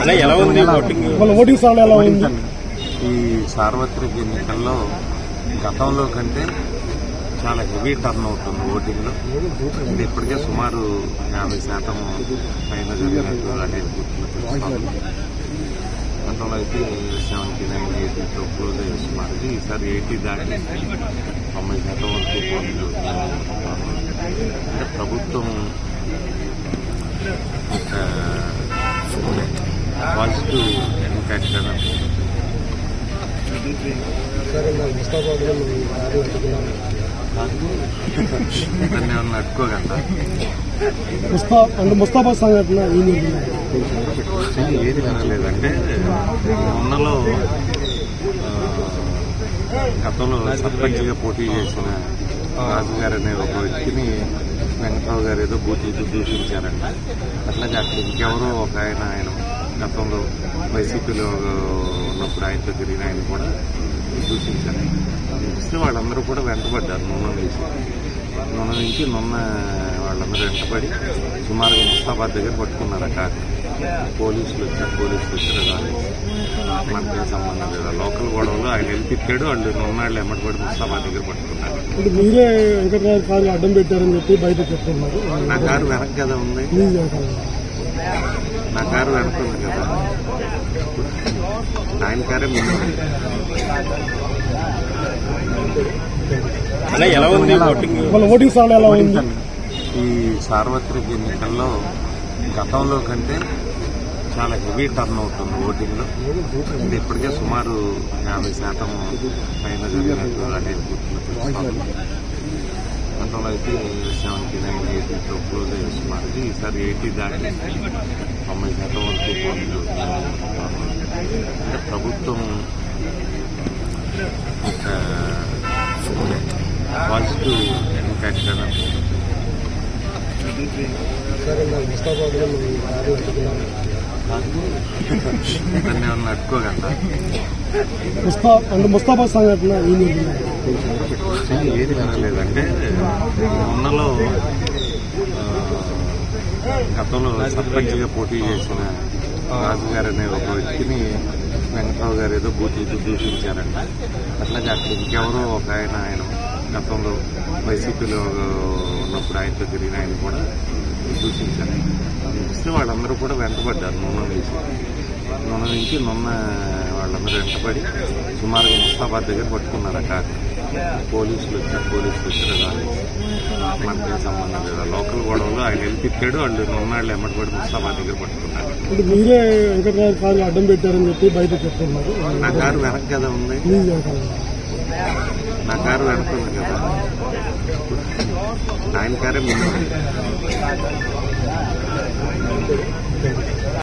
అలా ఎలా ఉంది ఓటింగ్ వాళ్ళ ఓటింగ్ స్థానం ఎలా ఉంది ఈ సార్వత్రిక ఎన్నికల్లో గతంలో కంటే చాలా హెవీ టర్న్ అవుతుంది ఓటింగ్లో ఇది ఇప్పటికే సుమారు యాభై శాతం పైన జరిగినట్టు అనేది గుర్తులు తెలుస్తుంది గతంలో అయితే సెవెంటీ నైన్ ఎయిటీతో క్లోజ్ అయ్యే సుమారు ఈసారి ఎయిటీ దాటి తొంభై శాతం వరకు పోలింగ్ అవుతుంది. అంటే ప్రభుత్వం ఒక పాజిటివ్ ఇంపాక్ట్ అనేది దాన్ని ఏమన్నా అట్టుకోగలరా ముస్తా అంటే ముస్తాఫా సంఘటన ఏం జరిగింది ఏది వినలేదంటే ఉన్నలో ఆ, గతంలో సర్పంచ్గా పోటీ చేసిన రాజు గారు అనే ఒక వ్యక్తిని వెంకట్రావు గారు ఏదో బూతులతో దూషించారంట అట్లాగే అక్కడ ఇంకెవరో ఒక ఆయన ఆయన గతంలో వైసీపీలో ఉన్నప్పుడు ఆయనతో తిరిగిన ఆయన కూడా దూషించారు చూస్తే వాళ్ళందరూ కూడా వెంటబడ్డారు నూనె వేసి నూనె నుంచి నున్న వాళ్ళందరూ వెంటబడి సుమారుగా ముస్తాబాద్ దగ్గర పట్టుకున్నారు ఆ కారు పోలీసులు వచ్చారు పోలీసులు వచ్చారు రాలేదు మనకి సంబంధం లేదు ఆ లోకల్ గొడవలు ఆయన వెళ్ళి తిట్టాడు వాళ్ళు నున్నాళ్ళు ఎమ్మటపడి ముస్తాబాద్ దగ్గర పట్టుకున్నారు అంటే మీరే వెంకటరావు కారు అడ్డం పెట్టారని చెప్పి బయట చెప్తున్నారు నా కారు వెనక కదా ఉంది మీ వెనకాల. నా కారు వెనక ఉంది కదా ఆయన కారే ముందు ఉంది. అలా ఎలా ఉంది ఓటింగ్ వాళ్ళ ఓటింగ్ స్థానం ఎలా ఉంది ఈ సార్వత్రిక ఎన్నికల్లో గతంలో కంటే చాలా హెవీ టర్న్ అవుతుంది ఓటింగ్లో ఇది ఇప్పటికే సుమారు యాభై శాతం పైన జరిగినట్టు అనేది గుర్తులు తెలుస్తుంది గతంలో అయితే సెవెంటీ నైన్ ఎయిటీతో క్లోజ్ అయ్యే సుమారు ఈసారి ఎయిటీ దాటి తొంభై శాతం వరకు పోలింగ్ అవుతుంది. అంటే ప్రభుత్వం ఒక పాజిటివ్ ఇంపాక్ట్ అనేది దాన్ని ఏమన్నా అట్టుకోగలరా ముస్తా అంటే ముస్తాఫా సంఘటన ఏం జరిగింది ఏది వినలేదంటే ఉన్నలో ఆ, గతంలో సర్పంచ్గా పోటీ చేసిన రాజు గారు అనే ఒక వ్యక్తిని వెంకట్రావు గారు ఏదో బూతులతో దూషించారంట అట్లాగే అక్కడ ఇంకెవరో ఒక ఆయన ఆయన గతంలో వైసీపీలో ఉన్నప్పుడు ఆయనతో తిరిగిన ఆయన కూడా దూషించారు చూస్తే వాళ్ళందరూ కూడా వెంటబడ్డారు నూనె వేసి నూనె నుంచి నున్న వాళ్ళందరూ వెంటబడి సుమారుగా ముస్తాబాద్ దగ్గర పట్టుకున్నారు ఆ కారు పోలీసులు వచ్చారు పోలీసులు వచ్చారు రాలేదు మనకి సంబంధం లేదు ఆ లోకల్ గొడవలు ఆయన వెళ్ళి తిట్టాడు వాళ్ళు నున్నాళ్ళు ఎమ్మటపడి ముస్తాబాద్ దగ్గర పట్టుకున్నారు అంటే మీరే వెంకటరావు కారు అడ్డం పెట్టారని చెప్పి బయట చెప్తున్నారు నా కారు వెనక కదా ఉంది మీ వెనకాల. నా కారు వెనక ఉంది కదా ఆయన కారే ముందు ఉంది.